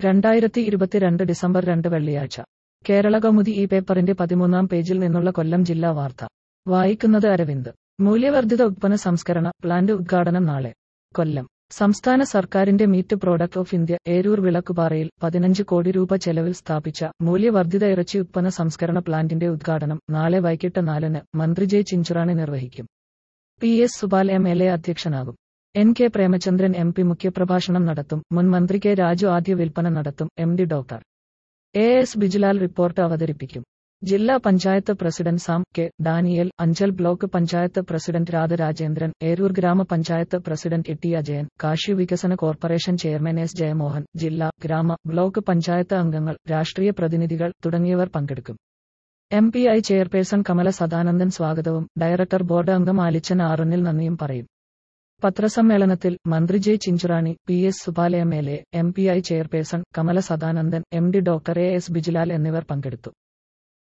രണ്ടായിരത്തി ഇരുപത്തിരണ്ട് ഡിസംബർ രണ്ട് വെള്ളിയാഴ്ച കേരള കൗമുദി ഈ പേപ്പറിന്റെ പതിമൂന്നാം പേജിൽ നിന്നുള്ള കൊല്ലം ജില്ലാ വാർത്ത വായിക്കുന്നത് അരവിന്ദ് മൂല്യവർദ്ധിത ഉത്പന്ന സംസ്കരണ പ്ലാന്റ് ഉദ്ഘാടനം നാളെ കൊല്ലം സംസ്ഥാന സർക്കാരിന്റെ meat product of India Eroor വിളക്കുപാറയിൽ പതിനഞ്ച് കോടി രൂപ ചെലവിൽ സ്ഥാപിച്ച മൂല്യവർദ്ധിത ഇറച്ചി ഉത്പന്ന സംസ്കരണ പ്ലാന്റിന്റെ ഉദ്ഘാടനം നാളെ വൈകിട്ട് നാലിന് മന്ത്രി ജെ ചിഞ്ചുറാണി നിർവഹിക്കും P S Subal M L A അധ്യക്ഷനാകും N K Premachandran M P മുഖ്യപ്രഭാഷണം നടത്തും മുൻ മന്ത്രി കെ രാജു ആദ്യ വിൽപ്പന നടത്തും M D doctor A S Bijulal report അവതരിപ്പിക്കും ജില്ലാ panchayat president Sam K Daniel Anchal block panchayat president Radharajendran Eroor ഗ്രാമപഞ്ചായത്ത് പ്രസിഡന്റ് ഇ ടി അജയൻ കാർഷിക വികസന കോർപ്പറേഷൻ ചെയർമാൻ എസ് ജയമോഹൻ ജില്ലാ ഗ്രാമ ബ്ലോക്ക് പഞ്ചായത്ത് അംഗങ്ങൾ രാഷ്ട്രീയ പ്രതിനിധികൾ തുടങ്ങിയവർ പങ്കെടുക്കും M P I chairperson Kamala Sadanandan സ്വാഗതവും ഡയറക്ടർ ബോർഡ് അംഗം ആലിച്ചൻ ആറുന്നിൽ നന്ദിയും പറയും പത്രസമ്മേളനത്തിൽ മന്ത്രി J Chinchurani P S Subala M L A M P I chairperson Kamala Sadanandan M D doctor A S Bijulal എന്നിവർ പങ്കെടുത്തു